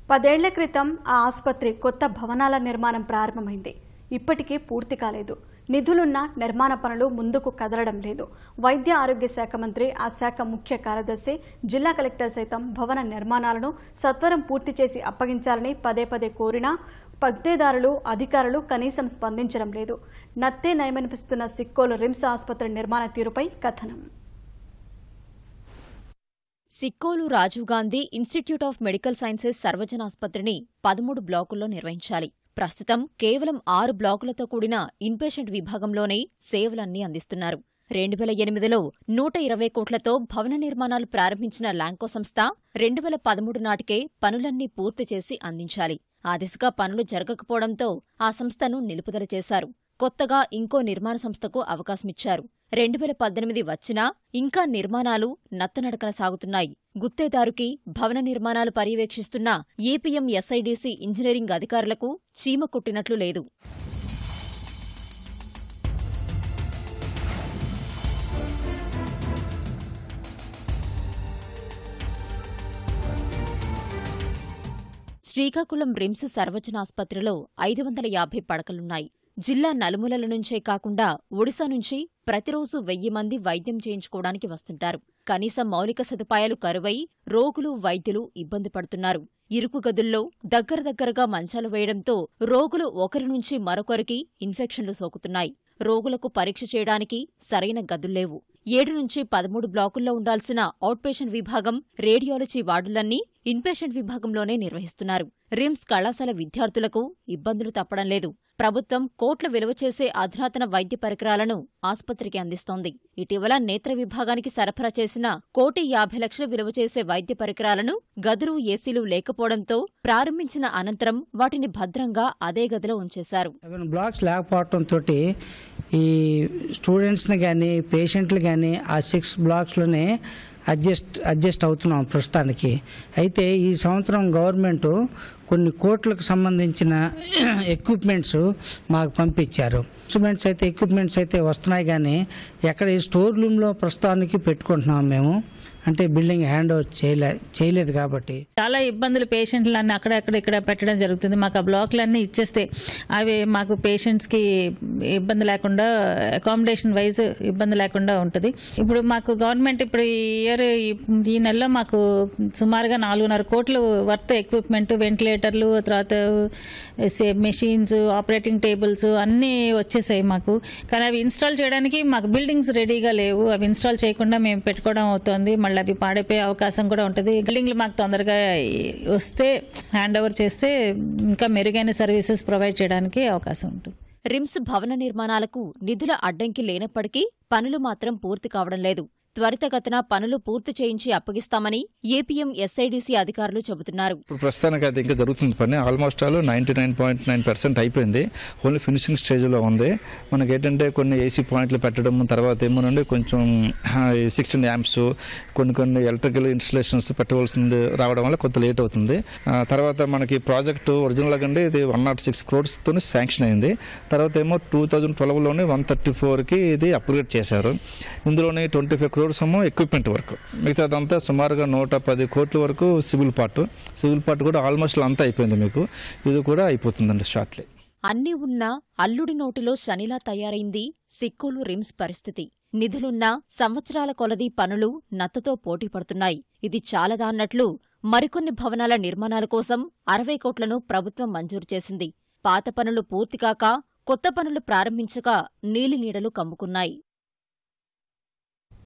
పదేళ్ల క్రితం ఆ ఆసుపత్రి కొత్త భవనాల నిర్మాణం ప్రారంభమైంది ఇప్పటికీ పూర్తి కాలేదు నిధులున్న నిర్మాణ పనులు ముందుకు కదలడం లేదు వైద్య ఆరోగ్య శాఖ మంత్రి ఆ శాఖ ముఖ్య కార్యదర్శి జిల్లా కలెక్టర్ సైతం భవన నిర్మాణాలను సత్వరం పూర్తి చేసి అప్పగించాలని పదే పదే కోరినా పక్తేదారులు అధికారులు కనీసం స్పందించడం లేదు నత్తే నయమనిపిస్తున్న సిక్కోలు రిమ్స్ ఆసుపత్రి నిర్మాణ తీరుపై కథనం Sikkolu Rajiv Gandhi institute of medical sciences సర్వజన ఆసుపత్రిని పదమూడు బ్లాకుల్లో నిర్వహించాలి ప్రస్తుతం కేవలం ఆరు బ్లాకులతో కూడిన ఇన్పేషెంట్ విభాగంలోనే సేవలన్నీ అందిస్తున్నారు రెండు వేల ఎనిమిదిలో నూట ఇరవై కోట్లతో భవన నిర్మాణాలు ప్రారంభించిన ల్యాంకో సంస్థ రెండు వేల పదమూడు నాటికే పనులన్నీ పూర్తి చేసి అందించాలి ఆ దిశగా పనులు జరగకపోవడంతో ఆ సంస్థను నిలుపుదల చేశారు కొత్తగా ఇంకో నిర్మాణ సంస్థకు అవకాశమిచ్చారు రెండు వేల పద్దెనిమిది వచ్చినా ఇంకా నిర్మాణాలు నత్తనడకన సాగుతున్నాయి గుత్తేదారుకి భవన నిర్మాణాలు పర్యవేక్షిస్తున్న ఏపీఎం ఎస్ఐడిసి ఇంజనీరింగ్ అధికారులకు చీమ కుట్టినట్లు లేదు శ్రీకాకుళం రిమ్స్ సర్వజన ఆసుపత్రిలో ఐదు వందల యాభై పడకలున్నాయి జిల్లా నలుమూలల నుంచే కాకుండా ఒడిశా నుంచి ప్రతిరోజు వెయ్యి మంది వైద్యం చేయించుకోవడానికి వస్తుంటారు కనీసం మౌలిక సదుపాయాలు కరువై రోగులు వైద్యులు ఇబ్బంది పడుతున్నారు ఇరుకు గదుల్లో దగ్గర దగ్గరగా మంచాలు వేయడంతో రోగులు ఒకరి నుంచి మరొకరికి ఇన్ఫెక్షన్లు సోకుతున్నాయి రోగులకు పరీక్ష చేయడానికి సరైన గదుల్లేవు ఏడు నుంచి పదమూడు బ్లాకుల్లో ఉండాల్సిన అవుట్పేషెంట్ విభాగం రేడియాలజీ వార్డులన్నీ ఇన్పేషెంట్ విభాగంలోనే నిర్వహిస్తున్నారు రిమ్స్ కళాశాల విద్యార్థులకు ఇబ్బందులు తప్పడం లేదు ప్రభుత్వం కోట్ల విలువ చేసే అధునాతన వైద్య పరికరాలను ఆసుపత్రికి అందిస్తోంది ఇటీవల నేత్ర విభాగానికి సరఫరా చేసిన కోటి యాభై లక్షల విలువ చేసే వైద్య పరికరాలను గదులు ఏసీలు లేకపోవడంతో ప్రారంభించిన అనంతరం వాటిని భద్రంగా అదే గదిలో ఉంచేశారు సెవెన్ బ్లాక్స్ లేకపోవడంతో ఈ స్టూడెంట్స్ని కానీ పేషెంట్లు కానీ ఆ సిక్స్ బ్లాక్స్లోనే అడ్జస్ట్ అడ్జస్ట్ అవుతున్నాం ప్రస్తుతానికి అయితే ఈ సంవత్సరం గవర్నమెంట్ కొన్ని కోట్లకు సంబంధించిన ఎక్విప్మెంట్స్ మాకు పంపించారు ఇన్స్ట్రుమెంట్స్ అయితే ఎక్విప్మెంట్స్ అయితే వస్తున్నాయి కానీ ఎక్కడ ఈ స్టోర్ రూమ్లో ప్రస్తుతానికి పెట్టుకుంటున్నాం మేము అంటే బిల్డింగ్ హ్యాండ్ ఓవర్ చేయలే చేయలేదు కాబట్టి చాలా ఇబ్బందులు పేషెంట్లన్నీ అక్కడక్కడ ఇక్కడ పెట్టడం జరుగుతుంది మాకు ఆ బ్లాక్లన్నీ ఇచ్చేస్తే అవి మాకు పేషెంట్స్కి ఇబ్బంది లేకుండా అకామిడేషన్ వైజ్ ఇబ్బంది లేకుండా ఉంటుంది ఇప్పుడు మాకు గవర్నమెంట్ ఇప్పుడు ఈ ఇయర్ ఈ నెలలో మాకు సుమారుగా నాలుగున్నర కోట్లు వర్త్ ఎక్విప్మెంట్ వెంటిలేటర్లు తర్వాత మెషిన్స్ ఆపరేటింగ్ టేబుల్స్ అన్నీ వచ్చేసాయి మాకు కానీ అవి ఇన్స్టాల్ చేయడానికి మాకు బిల్డింగ్స్ రెడీగా లేవు అవి ఇన్స్టాల్ చేయకుండా మేము పెట్టుకోవడం అవుతుంది మళ్ళీ అవి పాడైపోయే అవకాశం కూడా ఉంటుంది బిల్డింగ్లు మాకు తొందరగా వస్తే హ్యాండ్ ఓవర్ చేస్తే ఇంకా మెరుగైన సర్వీసెస్ ప్రొవైడ్ చేయడానికి అవకాశం ఉంటుంది రిమ్స్ భవన నిర్మాణాలకు నిధుల అడ్డంకి లేనప్పటికీ పనులు మాత్రం పూర్తి కావడం లేదు త్వరితగతిన పనులు పూర్తి చేయించి అప్పగిస్తామని ఏపీఎం ఎస్ఐడిసి అధికారులు చెబుతున్నారు ఇప్పుడు ప్రస్తుతానికి అది ఇంకా జరుగుతుంది పని almost all ninety nine point nine percent అయిపోయింది ఓన్లీ ఫినిషింగ్ స్టేజ్లో ఉంది మనకి ఏంటంటే కొన్ని ఏసీ పాయింట్లు పెట్టడం తర్వాత ఏమోనండి కొంచెం సిక్స్టీన్ యాంప్స్ కొన్ని కొన్ని ఎలక్ట్రికల్ ఇన్స్టలేషన్స్ పెట్టవలసింది రావడం వల్ల కొంత లేట్ అవుతుంది ఆ, తర్వాత మనకి ప్రాజెక్టు ఒరిజినల్గా అండి ఇది వన్ నాట్ సిక్స్ క్రోడ్స్తో శాంక్షన్ అయింది తర్వాత ఏమో టూ థౌజండ్ ట్వెల్వ్లోనే వన్ థర్టీ ఫోర్కి ఇది అప్గ్రేడ్ చేశారు ఇందులోనే ట్వంటీ ఫైవ్ క్రోడ్స్ ఏమో ఎక్విప్మెంట్ వర్క్ మిగతాదంతా సుమారుగా నూట పది కోట్ల వరకు సివిల్ పార్ట్ సివిల్ పార్ట్ కూడా ఆల్మోస్ట్ అంతా అయిపోయింది మీకు ఇది కూడా అయిపోతుందండి షార్ట్లీ అన్నీ ఉన్నా అల్లుడి నోటిలో శనిలా తయారైంది సిక్కులు రిమ్స్ పరిస్థితి నిధులున్నా సంవత్సరాల కొలది పనులు నత్తతో పోటీ పడుతున్నాయి ఇది చాలదా అన్నట్లు మరికొన్ని భవనాల నిర్మాణాల కోసం అరవై కోట్లను ప్రభుత్వం మంజూరు చేసింది పాత పనులు పూర్తికాక కొత్త పనులు ప్రారంభించక నీలినీడలు కమ్ముకున్నాయి